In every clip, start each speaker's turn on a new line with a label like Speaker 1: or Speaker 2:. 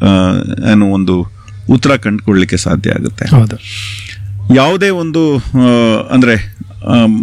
Speaker 1: ಆ, ಏನು ಒಂದು ಉತ್ತರ ಕಂಡುಕೊಳ್ಳಿಕ್ಕೆ ಸಾಧ್ಯ ಆಗುತ್ತೆ
Speaker 2: ಹೌದು
Speaker 1: ಯಾವುದೇ ಒಂದು ಆ, ಅಂದ್ರೆ ಆಮ್,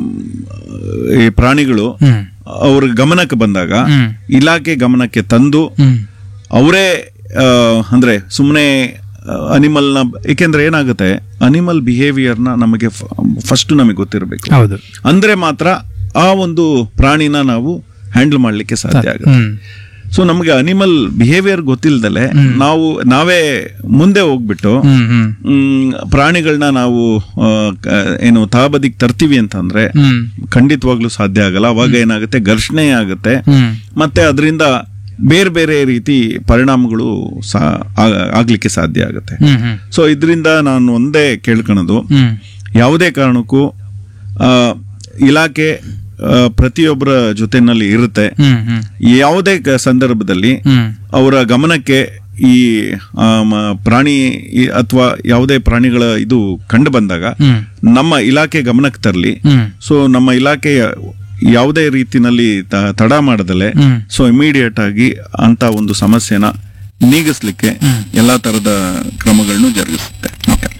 Speaker 1: ಈ ಪ್ರಾಣಿಗಳು
Speaker 2: ಹ್ಮ್
Speaker 1: ಅವ್ರ ಗಮನಕ್ಕೆ ಬಂದಾಗ
Speaker 2: ಹ್ಮ್.
Speaker 1: ಇಲಾಖೆ ಗಮನಕ್ಕೆ ತಂದು
Speaker 2: ಹ್ಮ್
Speaker 1: ಅವರೇ ಅಂದ್ರೆ ಸುಮ್ಮನೆ ಅನಿಮಲ್ನ ಏಕೆಂದ್ರೆ ಏನಾಗುತ್ತೆ ಅನಿಮಲ್ ಬಿಹೇವಿಯರ್ನ ನಮಗೆ ಫಸ್ಟ್ ನಮಗೆ ಗೊತ್ತಿರಬೇಕು
Speaker 2: ಹೌದು
Speaker 1: ಅಂದ್ರೆ ಮಾತ್ರ ಆ ಒಂದು ಪ್ರಾಣಿನ ನಾವು ಹ್ಯಾಂಡಲ್ ಮಾಡ್ಲಿಕ್ಕೆ ಸಾಧ್ಯ ಆಗುತ್ತೆ
Speaker 2: ಹ್ಮ್
Speaker 1: ಸೊ ನಮಗೆ ಅನಿಮಲ್ ಬಿಹೇವಿಯರ್ ಗೊತ್ತಿಲ್ದಲೆ ನಾವು ನಾವೇ ಮುಂದೆ ಹೋಗ್ಬಿಟ್ಟು
Speaker 2: ಹ್ಮ್ ಹ್ಮ್
Speaker 1: ಮ್, ಪ್ರಾಣಿಗಳನ್ನ ನಾವು ಆ, ಕ- ಏನು ತಾಬದಿಗೆ ತರ್ತೀವಿ ಅಂತಂದ್ರೆ
Speaker 2: ಹ್ಮ್
Speaker 1: ಖಂಡಿತವಾಗ್ಲೂ ಸಾಧ್ಯ ಆಗಲ್ಲ ಅವಾಗ ಏನಾಗುತ್ತೆ ಘರ್ಷಣೆ ಆಗುತ್ತೆ
Speaker 2: ಹ್ಮ್
Speaker 1: ಮತ್ತೆ ಅದರಿಂದ ಬೇರೆ ಬೇರೆ ರೀತಿ ಪರಿಣಾಮಗಳು ಸಾ ಆ- ಆಗ್ಲಿಕ್ಕೆ ಸಾಧ್ಯ ಆಗುತ್ತೆ
Speaker 2: ಹ್ಮ್ ಹ್ಮ್
Speaker 1: ಸೊ ಇದರಿಂದ ನಾನು ಒಂದೇ ಕೇಳ್ಕೊಳೋದು
Speaker 2: ಹ್ಮ್
Speaker 1: ಯಾವುದೇ ಕಾರಣಕ್ಕೂ ಆ, ಇಲಾಖೆ ಆ, ಪ್ರತಿಯೊಬ್ಬರ ಜೊತೆನಲ್ಲಿ ಇರುತ್ತೆ
Speaker 2: ಹ್ಮ್ ಹ್ಮ್
Speaker 1: ಯಾವುದೇ ಕ- ಸಂದರ್ಭದಲ್ಲಿ
Speaker 2: ಹ್ಮ್
Speaker 1: ಅವರ ಗಮನಕ್ಕೆ ಈ ಆ, ಮ- ಪ್ರಾಣಿ ಅಥವಾ ಯಾವುದೇ ಪ್ರಾಣಿಗಳ ಇದು ಕಂಡು ಬಂದಾಗ
Speaker 2: ಹ್ಮ್
Speaker 1: ನಮ್ಮ ಇಲಾಖೆ ಗಮನಕ್ಕೆ ತರಲಿ
Speaker 2: ಹ್ಮ್
Speaker 1: ಸೊ ನಮ್ಮ ಇಲಾಖೆಯ ಯಾವುದೇ ರೀತಿನಲ್ಲಿ ತ- ತಡ ಮಾಡದಲೆ
Speaker 2: ಹ್ಮ್.
Speaker 1: ಸೊ ಇಮಿಡಿಯೇಟ್ ಆಗಿ ಅಂತ ಒಂದು ಸಮಸ್ಯೆನ ನೀಗಿಸ್ಲಿಕ್ಕೆ ಎಲ್ಲಾ ತರದ ಕ್ರಮಗಳನ್ನು ಜರುಗಿಸುತ್ತೆ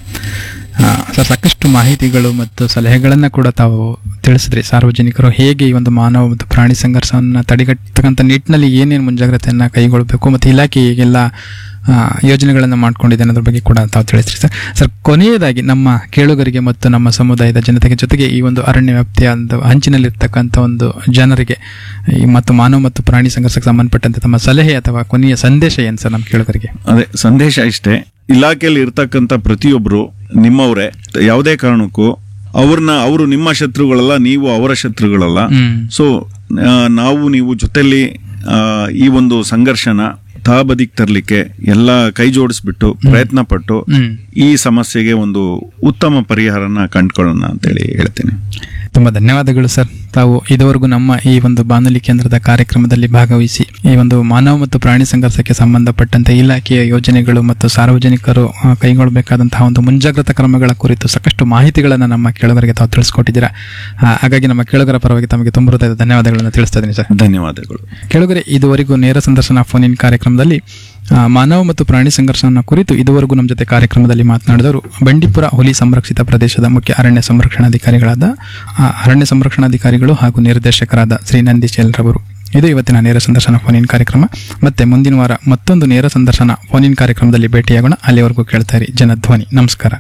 Speaker 2: ಆ, ಸರ್ ಸಾಕಷ್ಟು ಮಾಹಿತಿಗಳು ಮತ್ತು ಸಲಹೆಗಳನ್ನ ಕೂಡ ತಾವು ತಿಳಿಸಿದ್ರಿ ಸಾರ್ವಜನಿಕರು ಹೇಗೆ ಈ ಒಂದು ಮಾನವ ಮತ್ತು ಪ್ರಾಣಿ ಸಂಘರ್ಷವನ್ನು ತಡೆಗಟ್ಟತಕ್ಕಂಥ ನಿಟ್ಟಿನಲ್ಲಿ ಏನೇನು ಮುಂಜಾಗ್ರತೆಯನ್ನು ಕೈಗೊಳ್ಳಬೇಕು ಮತ್ತು ಇಲಾಖೆ ಹೇಗೆಲ್ಲ ಆ, ಯೋಜನೆಗಳನ್ನು ಮಾಡ್ಕೊಂಡಿದೆ ಅನ್ನೋದ್ರ ಬಗ್ಗೆ ಕೂಡ ತಾವು ತಿಳಿಸ್ರಿ ಸರ್ ಸರ್ ಕೊನೆಯದಾಗಿ ನಮ್ಮ ಕೇಳುಗರಿಗೆ ಮತ್ತು ನಮ್ಮ ಸಮುದಾಯದ ಜನತೆಗೆ ಜೊತೆಗೆ ಈ ಒಂದು ಅರಣ್ಯ ವ್ಯಾಪ್ತಿಯ ಒಂದು ಹಂಚಿನಲ್ಲಿರ್ತಕ್ಕಂಥ ಒಂದು ಜನರಿಗೆ ಈ ಮತ್ತು ಮಾನವ ಮತ್ತು ಪ್ರಾಣಿ ಸಂಘರ್ಷಕ್ಕೆ ಸಂಬಂಧಪಟ್ಟಂತೆ ತಮ್ಮ ಸಲಹೆ ಅಥವಾ ಕೊನೆಯ ಸಂದೇಶ ಏನು ಸರ್ ನಮ್ಮ ಕೇಳುಗರಿಗೆ
Speaker 1: ಅದೇ ಸಂದೇಶ ಇಷ್ಟೇ ಇಲಾಖೆಯಲ್ಲಿ ಇರ್ತಕ್ಕಂಥ ಪ್ರತಿಯೊಬ್ರು ನಿಮ್ಮವರೇ ಯಾವುದೇ ಕಾರಣಕ್ಕೂ ಅವ್ರನ್ನ ಅವರು ನಿಮ್ಮ ಶತ್ರುಗಳಲ್ಲ ನೀವು ಅವರ ಶತ್ರುಗಳಲ್ಲ
Speaker 2: ಹ್ಮ್
Speaker 1: ಸೊ ಆ, ನಾವು ನೀವು ಜೊತೆಲಿ ಆ, ಈ ಒಂದು ಸಂಘರ್ಷನ ತಹಬದಿಗೆ ತರಲಿಕ್ಕೆ ಎಲ್ಲ ಕೈ ಜೋಡಿಸ್ಬಿಟ್ಟು ಪ್ರಯತ್ನ ಪಟ್ಟು
Speaker 2: ಹ್ಮ್
Speaker 1: ಈ ಸಮಸ್ಯೆಗೆ ಒಂದು ಉತ್ತಮ ಪರಿಹಾರನ ಕಂಡುಕೊಳ್ಳೋಣ ಅಂತೇಳಿ ಹೇಳ್ತೀನಿ
Speaker 2: ತುಂಬಾ ಧನ್ಯವಾದಗಳು ಸರ್ ತಾವು ಇದುವರೆಗೂ ನಮ್ಮ ಈ ಒಂದು ಬಾನುಲಿ ಕೇಂದ್ರದ ಕಾರ್ಯಕ್ರಮದಲ್ಲಿ ಭಾಗವಹಿಸಿ ಈ ಒಂದು ಮಾನವ ಮತ್ತು ಪ್ರಾಣಿ ಸಂಘರ್ಷಕ್ಕೆ ಸಂಬಂಧಪಟ್ಟಂತೆ ಇಲಾಖೆಯ ಯೋಜನೆಗಳು ಮತ್ತು ಸಾರ್ವಜನಿಕರು ಆ, ಕೈಗೊಳ್ಳಬೇಕಾದಂತಹ ಒಂದು ಮುಂಜಾಗ್ರತಾ ಕ್ರಮಗಳ ಕುರಿತು ಸಾಕಷ್ಟು ಮಾಹಿತಿಗಳನ್ನು ನಮ್ಮ ಕೇಳುಗರಿಗೆ ತಾವು ತಿಳಿಸ್ಕೊಟ್ಟಿದ್ದೀರಾ ಆ, ಹಾಗಾಗಿ ನಮ್ಮ ಕೇಳುಗರ ಪರವಾಗಿ ತಮಗೆ ತುಂಬ ಹೃದಯದ ಧನ್ಯವಾದಗಳನ್ನು ತಿಳಿಸ್ತಾ ಇದ್ದೀನಿ ಸರ್
Speaker 1: ಧನ್ಯವಾದಗಳು
Speaker 2: ಕೆಳಗರೆ ಇದುವರೆಗೂ ನೇರ ಸಂದರ್ಶನ ಫೋನ್ ಇನ್ ಕಾರ್ಯಕ್ರಮದಲ್ಲಿ ಆ, ಮಾನವ ಮತ್ತು ಪ್ರಾಣಿ ಸಂಘರ್ಷನ ಕುರಿತು ಇದುವರೆಗೂ ನಮ್ಮ ಜೊತೆ ಕಾರ್ಯಕ್ರಮದಲ್ಲಿ ಮಾತನಾಡಿದವರು ಬಂಡೀಪುರ ಹುಲಿ ಸಂರಕ್ಷಿತ ಪ್ರದೇಶದ ಮುಖ್ಯ ಅರಣ್ಯ ಸಂರಕ್ಷಣಾಧಿಕಾರಿಗಳಾದ ಆ, ಅರಣ್ಯ ಸಂರಕ್ಷಣಾಧಿಕಾರಿಗಳು ಹಾಗೂ ನಿರ್ದೇಶಕರಾದ ಶ್ರೀ ನಂದೀಶ್ ಎಲ್ರವರು ಇದು ಇವತ್ತಿನ ನೇರ ಸಂದರ್ಶನ ಫೋನ್ ಇನ್ ಕಾರ್ಯಕ್ರಮ ಮತ್ತೆ ಮುಂದಿನ ವಾರ ಮತ್ತೊಂದು ನೇರ ಸಂದರ್ಶನ ಫೋನ್ ಇನ್ ಕಾರ್ಯಕ್ರಮದಲ್ಲಿ ಭೇಟಿಯಾಗೋಣ ಅಲ್ಲಿವರೆಗೂ ಕೇಳ್ತಾ ಇರಿ ಜನಧ್ವನಿ ನಮಸ್ಕಾರ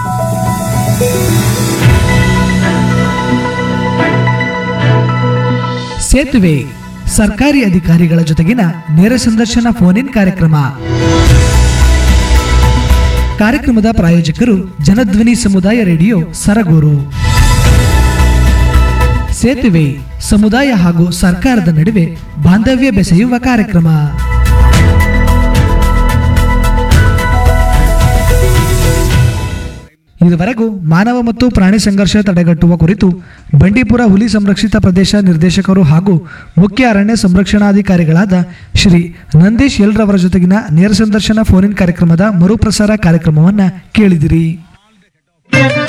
Speaker 3: ಸೇತುವೆ ಸರ್ಕಾರಿ ಅಧಿಕಾರಿಗಳ ಜೊತೆಗಿನ ನೇರ ಸಂದರ್ಶನ ಫೋನ್ ಇನ್ ಕಾರ್ಯಕ್ರಮ ಕಾರ್ಯಕ್ರಮದ ಪ್ರಾಯೋಜಕರು ಜನಧ್ವನಿ ಸಮುದಾಯ ರೇಡಿಯೋ ಸರಗೂರು ಸೇತುವೆ ಸಮುದಾಯ ಹಾಗೂ ಸರ್ಕಾರದ ನಡುವೆ ಬಾಂಧವ್ಯ ಬೆಸೆಯುವ ಕಾರ್ಯಕ್ರಮ ಇದುವರೆಗೂ ಮಾನವ ಮತ್ತು ಪ್ರಾಣಿ ಸಂಘರ್ಷ ತಡೆಗಟ್ಟುವ ಕುರಿತು ಬಂಡೀಪುರ ಹುಲಿ ಸಂರಕ್ಷಿತ ಪ್ರದೇಶ ನಿರ್ದೇಶಕರು ಹಾಗೂ ಮುಖ್ಯ ಅರಣ್ಯ ಸಂರಕ್ಷಣಾಧಿಕಾರಿಗಳಾದ ಶ್ರೀ ನಂದೀಶ್ ಎಲ್ರವರ ಜೊತೆಗಿನ ನೇರ ಸಂದರ್ಶನ ಫೋನ್ ಇನ್ ಕಾರ್ಯಕ್ರಮದ ಮರುಪ್ರಸಾರ ಕಾರ್ಯಕ್ರಮವನ್ನ ಕೇಳಿದಿರಿ